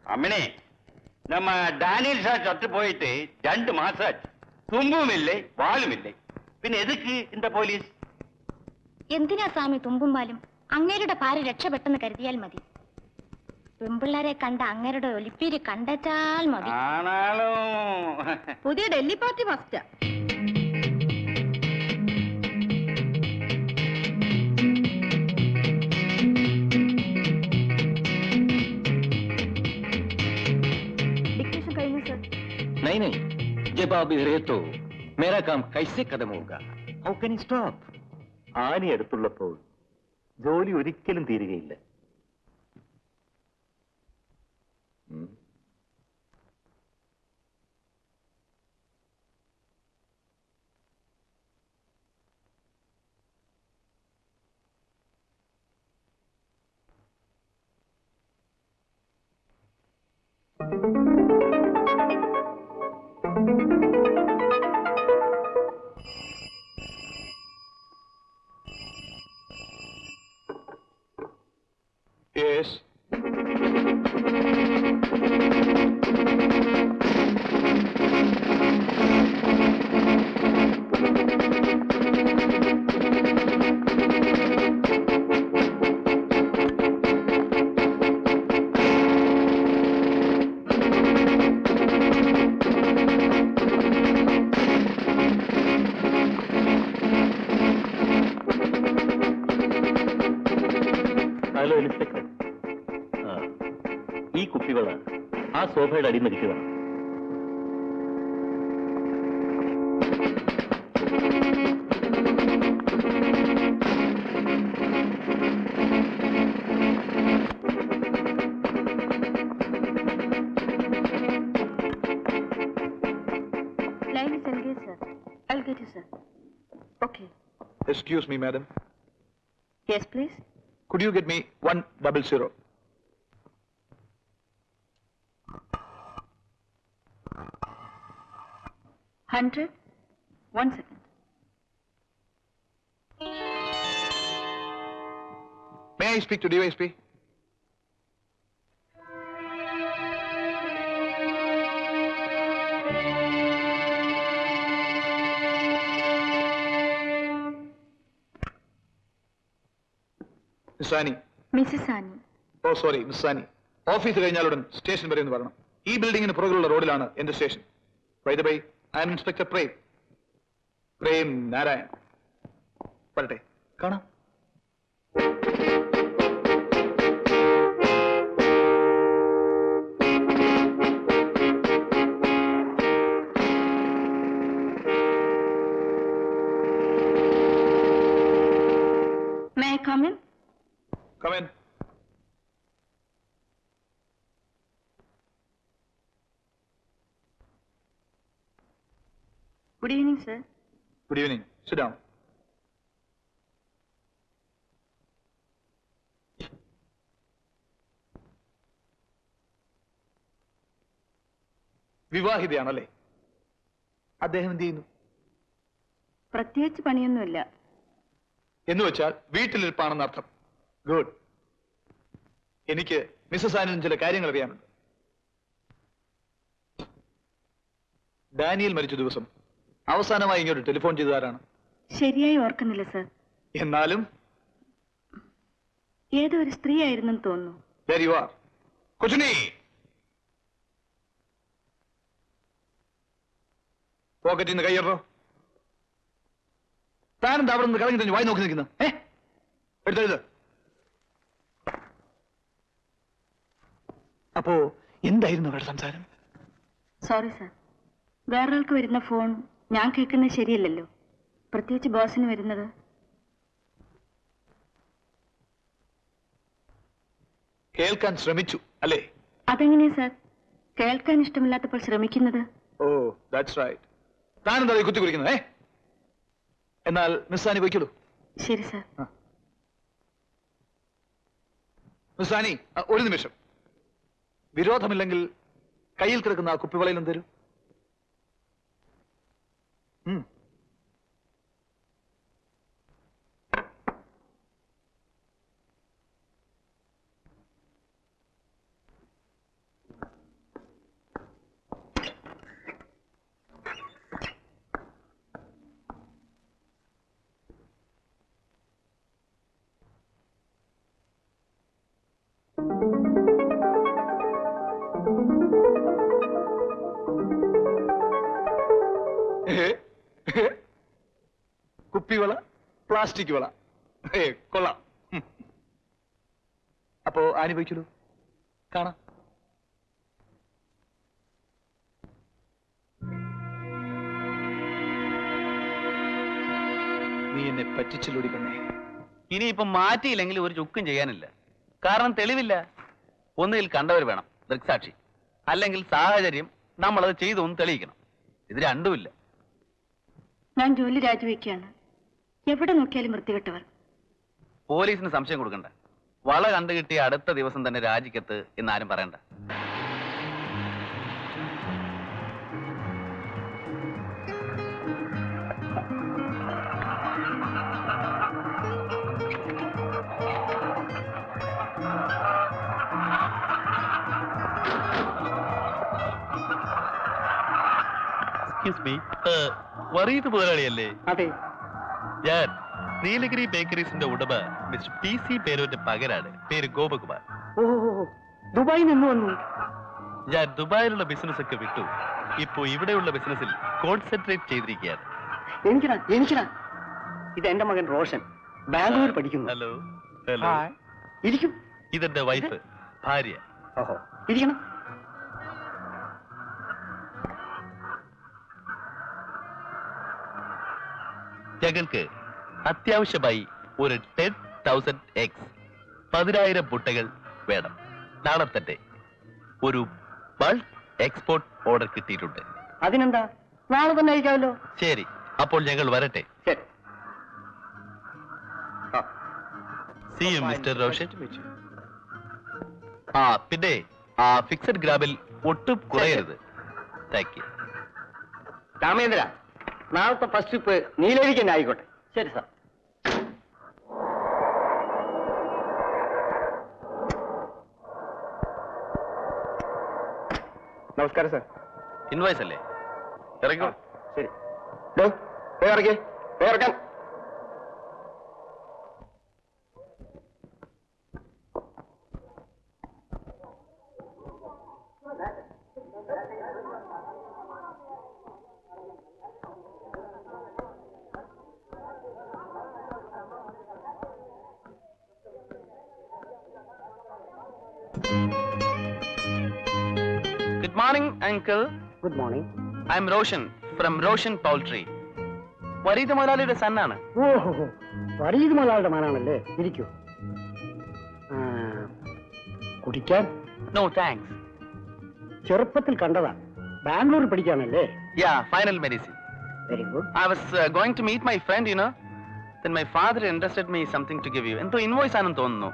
അമ്മനെ നമ്മ ഡാനിയൽ ഷാ ചത്തു പോയിട്ട് രണ്ട് മാസാச்சு തുമ്പുമില്ലേ വാളുമില്ലേ പിന്നെ എതുക്ക് இந்த പോലീസ് എന്തിനാ സ്വാമി തുമ്പുമ്പാലും അങ്ങേരുടെ ഭാര്യ രക്ഷപ്പെട്ടെന്ന് കരുതിയാൽ മതി പെമ്പിള്ളാരെ കണ്ട അങ്ങേരുടെ ഒലിപ്പീര് കണ്ടച്ചാൽ മതി ആണാലും പുതിയ ഡൽഹി പാർട്ടി മസ്റ്റാ ഡിക്റ്റേഷൻ കഴിഞ്ഞു സർ नहीं नहीं जब आप इधर है तो मेरा काम कैसे खत्म होगा हाउ कैन स्टॉप ആനി അടുത്തുള്ളപ്പോൾ ജോലി ഒരിക്കലും തീരുകയില്ല ഉം. Yes. ഹലോ ഇൻസ്പെക്ടർ ആ ഈ കുപ്പിവള ആ സോഫയുടെ അടിയിൽ നിൽക്കുകയാണ് line is engage sir I get you sir okay Excuse me, madam. Yes please Could you get me one double zero? Hundred one second May I speak to DYSP? Miss Annie. Mrs Annie oh sorry Miss സാനി office കഴിഞ്ഞാലുടൻ station വരെ എന്ന് പറയണം ഈ ബിൽഡിങ്ങിന് പുറകിലുള്ള റോഡിലാണ് എന്റെ station by the by I am inspector Prem Prem Narayan വരട്ടെ കാണാം may I come in come in good evening sir good evening sit down വിവാഹിതയാണല്ലേ അദ്ദേഹം എന്ത് ചെയ്യുന്നു പ്രത്യേകിച്ച് പണിയൊന്നുമില്ല എന്ന് വെച്ചാൽ വീട്ടിലിരിപ്പാണെന്ന് അർത്ഥം ഗുഡ് എനിക്ക് മിസ്സസ് ആനിലും ചില കാര്യങ്ങൾ അറിയാനുണ്ട് ഡാനിയൽ മരിച്ച ദിവസം അവസാനമായി ഇങ്ങോട്ട് ടെലിഫോൺ ചെയ്തതാരാണ് ശരിയായി ഓർക്കുന്നില്ല സർ എന്നാലും ഏതോ ഒരു സ്ത്രീ ആയിരുന്നെന്ന് തോന്നുന്നു there you are കൊച്ചുണി പോക്കറ്റിൽ നിന്ന് കയ്യറോ താനെന്താ അവിടെ നിന്ന് കറങ്ങി തന്നെ വായി നോക്കി നിൽക്കുന്നു ഏ എടുത്തെഴുത് അപ്പോ എന്തായിരുന്നു അവരുടെ സംസാരം സോറി സർ വേറൊരാൾക്ക് വരുന്ന ഫോൺ ഞാൻ കേൾക്കുന്നത് ശരിയല്ലല്ലോ പ്രത്യേകിച്ച് ബോസിന് വരുന്നത് കേൾക്കാൻ ശ്രമിച്ചു അല്ലേ അതെങ്ങനെയാ സർ കേൾക്കാൻ ഇഷ്ടമില്ലാത്തപ്പോൾ ശ്രമിക്കുന്നത് ഓ ദാറ്റ്സ് റൈറ്റ് താനെന്താ ഈ കുത്തി കുറിക്കുന്നത് ഏ എന്നാൽ മിസ്സാനി പൊയ്ക്കോളൂ ശരി സർ മിസ്സാനി അ, ഒരു നിമിഷം വിരോധമില്ലെങ്കിൽ കയ്യിൽ കിടക്കുന്ന ആ കുപ്പിവളയിലും തരൂ ഉം. പ്ലാസ്റ്റിക് വള ഏ കൊള്ളാം ഉം. അപ്പോ അനുഭവിച്ചോളൂ കാണാം നീ എന്നെ പറ്റിച്ചില്ലൂടി പെണ്ണേ ഇനിയിപ്പം മാറ്റിയില്ലെങ്കിൽ ഒരു ചുക്കും ചെയ്യാനില്ല കാരണം തെളിവില്ല ഒന്നുകിൽ കണ്ടവർ വേണം ദൃക്സാക്ഷി അല്ലെങ്കിൽ സാഹചര്യം നമ്മളത് ചെയ്തു എന്ന് തെളിയിക്കണം ഇത് രണ്ടുമില്ല ഞാൻ ജോലി രാജിവെക്കുകയാണ് എവിടെ നോക്കിയാലും വൃത്തികെട്ടവർ പോലീസിന് സംശയം കൊടുക്കണ്ട വള കണ്ടു കിട്ടിയ അടുത്ത ദിവസം തന്നെ രാജിക്കത്ത് എന്നാരും പറയണ്ട എക്സ്ക്യൂസ് മീ വറീത് മുതലാളിയല്ലേ അതെ ഞാൻ നീലഗിരി ബേക്കറീസിന്റെ ഉടമ മിസ്റ്റർ പി സി പേരോന്റെ പകരാണ് പേര് ഗോപകുമാർ ഓ ദുബായിൽ നിന്ന് വന്നു ഞാൻ ദുബായിലുള്ള ബിസിനസ് ഒക്കെ വിട്ടു ഇപ്പോ ഇവിടെയുള്ള ബിസിനസ്സിൽ കോൺസെൻട്രേറ്റ് ചെയ്തിരിക്കുകയാണ് എനിക്കടാ എനിക്കടാ ഇത് എന്റെ മകൻ റോഷൻ ബാംഗ്ലൂർ പഠിക്കുന്നു ഹലോ ഹലോ ഇരിക്കും ഇതെന്റെ വൈഫ് ഭാര്യ ഓഹോ ഇരിക്കണം ഞങ്ങൾക്ക് അത്യാവശ്യമായി ഒരു ടെൻ തൗസൻഡ് എക്സ് പതിനായിരം മുട്ടകൾ വേണം നാളെ തന്നെ ഒരു ബൾക്ക് എക്സ്പോർട്ട് ഓർഡർ കിട്ടിയിട്ടുണ്ട് അതിനെന്താ നാളെ തന്നെ അയക്കാമല്ലോ ശരി അപ്പോൾ ഞങ്ങൾ വരട്ടെ ശരി ആ. സി യു മിസ്റ്റർ റോഷൻ ആ പിന്നെ ആ ഫിക്സഡ് ഗ്രാമിൽ ഒട്ടും കുറയരുത് താങ്ക് യു രാമേന്ദ്ര നാളത്തെ ഫസ്റ്റ് ട്രിപ്പ് നീലേരിക്ക് തന്നെ ആയിക്കോട്ടെ ശരി സാർ നമസ്കാരം സാർ ഇൻവോയ്സ് അല്ലേ ഇറങ്ങോ ശരി ഇറക്കി ഇറക്കാൻ good morning uncle good morning I am Roshan from Roshan poultry വരീത് മുതലാളിയുടെ സണ്ണാണ് ഓഹോ വരീത് മുതലാളുടെ മനാണല്ലേ ഇരിക്കൂ ആ, കുടിക്കാൻ നോ താങ്ക്സ് ചെറുപ്പത്തിൽ കണ്ടതാ ബാംഗ്ലൂർ പഠിക്കാനല്ലേ yeah final medicine very good I was uh, going to meet my friend, you know. Then my father entrusted me something to give you. എന്തോ ഇൻവോയ്സ് ആണെന്ന് തോന്നുന്നു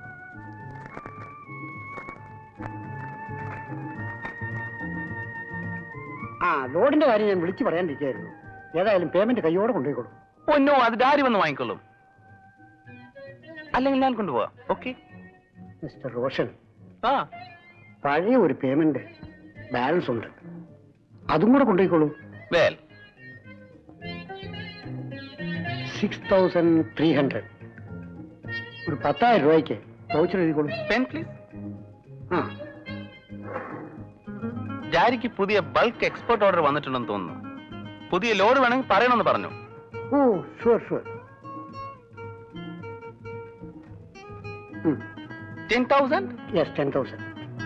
ആ ലോഡിന്റെ കാര്യം ഞാൻ വിളിച്ചു പറയാണ്ടിരിക്കായിരുന്നു ഏതായാലും പേയ്മെന്റ് കയ്യോടെ കൊണ്ടുപോയിക്കോളൂ ഓ നോ അത് ഡാഡി വന്ന് വാങ്ങിക്കൊള്ളും അല്ലെങ്കിൽ ഞാൻ കൊണ്ടുപോവാം ഓക്കെ മിസ്റ്റർ റോഷൻ ആ പഴയ ഒരു പേയ്മെന്റ് ബാലൻസ് ഉണ്ട് അതും കൂടെ കൊണ്ടുപോയിക്കോളൂ well six thousand three hundred ഒരു പത്തായിരം രൂപയ്ക്ക് വൗച്ചർ എഴുതിക്കോളൂ പെൻ പ്ലീസ് ആ ഡാഡിക്ക് പുതിയ ബൾക്ക് എക്സ്പോർട്ട് ഓർഡർ വന്നിട്ടുണ്ടെന്ന് തോന്നുന്നു പുതിയ ലോഡ് വേണമെങ്കിൽ പറയണമെന്ന് പറഞ്ഞു oh sure sure ten thousand yes ten thousand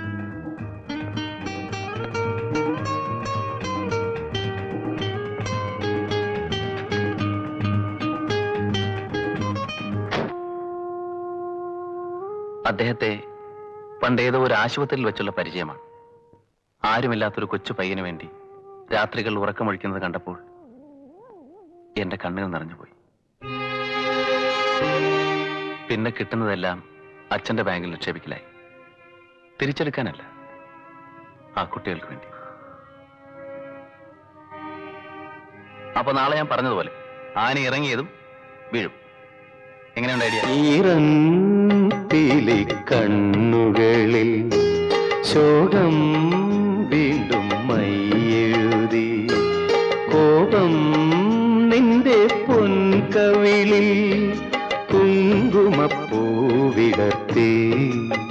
അദ്ദേഹത്തെ പണ്ടേതോ ഒരു ആശുപത്രിയിൽ വെച്ചുള്ള പരിചയമാണ് ആരുമില്ലാത്തൊരു കൊച്ചു പയ്യന് വേണ്ടി രാത്രികൾ ഉറക്കമൊഴിക്കുന്നത് കണ്ടപ്പോൾ എന്റെ കണ്ണുകൾ നിറഞ്ഞുപോയി പിന്നെ കിട്ടുന്നതെല്ലാം അച്ഛന്റെ ബാങ്കിൽ നിക്ഷേപിക്കലായി തിരിച്ചെടുക്കാനല്ല ആ കുട്ടികൾക്ക് വേണ്ടി അപ്പൊ നാളെ ഞാൻ പറഞ്ഞതുപോലെ ആന ഇറങ്ങിയതും വീഴും എങ്ങനെയുണ്ട് ഐഡിയ ഈറന്തിലെ കണ്ണുകളിൽ ശോകം വീണ്ടും മയ്യെഴുതി കോപം നിന്റെ പൊൻകവിളിൽ കുങ്കുമപ്പൂവിടർത്തി